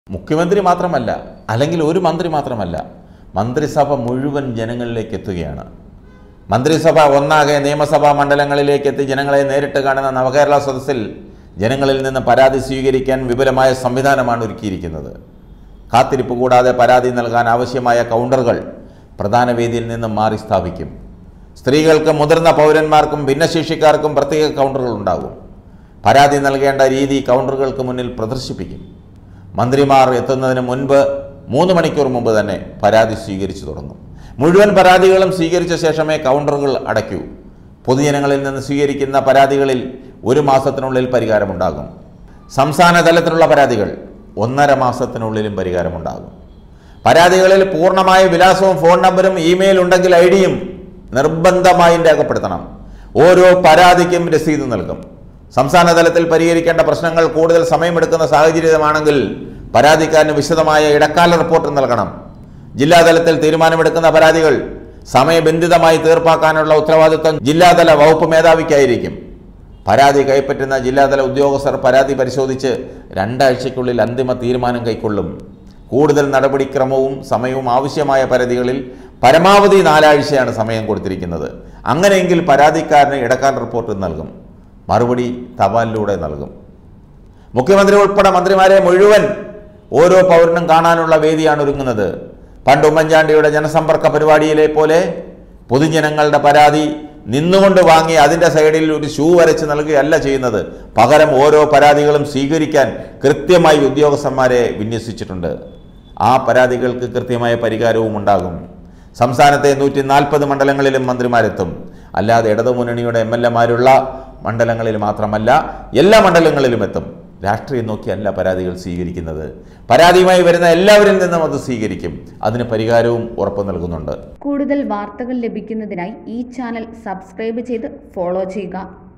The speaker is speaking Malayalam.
മുഖ്യമന്ത്രി മാത്രമല്ല അല്ലെങ്കിൽ ഒരു മന്ത്രി മാത്രമല്ല മന്ത്രിസഭ മുഴുവൻ ജനങ്ങളിലേക്ക് എത്തുകയാണ് മന്ത്രിസഭ ഒന്നാകെ നിയമസഭാ മണ്ഡലങ്ങളിലേക്ക് എത്തി ജനങ്ങളെ നേരിട്ട് കാണുന്ന നവകേരള സദസ്സിൽ ജനങ്ങളിൽ നിന്ന് പരാതി സ്വീകരിക്കാൻ വിപുലമായ സംവിധാനമാണ് ഒരുക്കിയിരിക്കുന്നത് കാത്തിരിപ്പ് കൂടാതെ പരാതി നൽകാൻ ആവശ്യമായ കൗണ്ടറുകൾ പ്രധാന വേദിയിൽ നിന്നും മാറി സ്ഥാപിക്കും സ്ത്രീകൾക്കും മുതിർന്ന പൗരന്മാർക്കും ഭിന്നശേഷിക്കാർക്കും പ്രത്യേക കൗണ്ടറുകൾ ഉണ്ടാകും പരാതി നൽകേണ്ട രീതി കൗണ്ടറുകൾക്ക് മുന്നിൽ പ്രദർശിപ്പിക്കും മന്ത്രിമാർ എത്തുന്നതിന് മുൻപ് മൂന്ന് മണിക്കൂർ മുമ്പ് തന്നെ പരാതി സ്വീകരിച്ചു തുടങ്ങും മുഴുവൻ പരാതികളും സ്വീകരിച്ച ശേഷമേ കൗണ്ടറുകൾ അടയ്ക്കൂ പൊതുജനങ്ങളിൽ നിന്ന് സ്വീകരിക്കുന്ന പരാതികളിൽ ഒരു മാസത്തിനുള്ളിൽ പരിഹാരമുണ്ടാകും സംസ്ഥാന തലത്തിലുള്ള പരാതികൾ ഒന്നര മാസത്തിനുള്ളിലും പരിഹാരമുണ്ടാകും പരാതികളിൽ പൂർണ്ണമായ വിലാസവും ഫോൺ നമ്പറും ഇമെയിൽ ഉണ്ടെങ്കിൽ ഐ ഡിയും നിർബന്ധമായും രേഖപ്പെടുത്തണം ഓരോ പരാതിക്കും രസീത് നൽകും സംസ്ഥാന തലത്തിൽ പരിഹരിക്കേണ്ട പ്രശ്നങ്ങൾ കൂടുതൽ സമയമെടുക്കുന്ന സാഹചര്യമാണെങ്കിൽ പരാതിക്കാരന് വിശദമായ ഇടക്കാല റിപ്പോർട്ട് നൽകണം ജില്ലാതലത്തിൽ തീരുമാനമെടുക്കുന്ന പരാതികൾ സമയബന്ധിതമായി തീർപ്പാക്കാനുള്ള ഉത്തരവാദിത്വം ജില്ലാതല വകുപ്പ് മേധാവിക്കായിരിക്കും പരാതി കൈപ്പറ്റുന്ന ജില്ലാതല ഉദ്യോഗസ്ഥർ പരാതി പരിശോധിച്ച് രണ്ടാഴ്ചയ്ക്കുള്ളിൽ അന്തിമ തീരുമാനം കൈക്കൊള്ളും കൂടുതൽ നടപടിക്രമവും സമയവും ആവശ്യമായ പരാതികളിൽ പരമാവധി നാലാഴ്ചയാണ് സമയം കൊടുത്തിരിക്കുന്നത് അങ്ങനെയെങ്കിൽ പരാതിക്കാരന് ഇടക്കാല റിപ്പോർട്ട് നൽകും മറുപടി തപാലിലൂടെ നൽകും മുഖ്യമന്ത്രി ഉൾപ്പെടെ മന്ത്രിമാരെ മുഴുവൻ ഓരോ പൗരനും കാണാനുള്ള വേദിയാണ് ഒരുങ്ങുന്നത് പണ്ട് ഉമ്മൻചാണ്ടിയുടെ ജനസമ്പർക്ക പരിപാടിയിലെ പോലെ പൊതുജനങ്ങളുടെ പരാതി നിന്നുകൊണ്ട് വാങ്ങി അതിൻ്റെ സൈഡിൽ ഒരു ഷൂ വരച്ച് നൽകുകയല്ല ചെയ്യുന്നത് പകരം ഓരോ പരാതികളും സ്വീകരിക്കാൻ കൃത്യമായി ഉദ്യോഗസ്ഥന്മാരെ വിന്യസിച്ചിട്ടുണ്ട് ആ പരാതികൾക്ക് കൃത്യമായ പരിഹാരവും ഉണ്ടാകും സംസ്ഥാനത്തെ നൂറ്റി നാൽപ്പത് മണ്ഡലങ്ങളിലും മന്ത്രിമാരെത്തും അല്ലാതെ ഇടതുമുന്നണിയുടെ എം എൽ എമാരുള്ള മണ്ഡലങ്ങളിൽ മാത്രമല്ല എല്ലാ മണ്ഡലങ്ങളിലും എത്തും രാഷ്ട്രീയം നോക്കിയല്ല പരാതികൾ സ്വീകരിക്കുന്നത് പരാതിയുമായി വരുന്ന എല്ലാവരിൽ നിന്നും അത് സ്വീകരിക്കും അതിന് പരിഹാരവും ഉറപ്പു നൽകുന്നുണ്ട് കൂടുതൽ വാർത്തകൾ ലഭിക്കുന്നതിനായി ഈ ചാനൽ സബ്സ്ക്രൈബ് ചെയ്ത് ഫോളോ ചെയ്യുക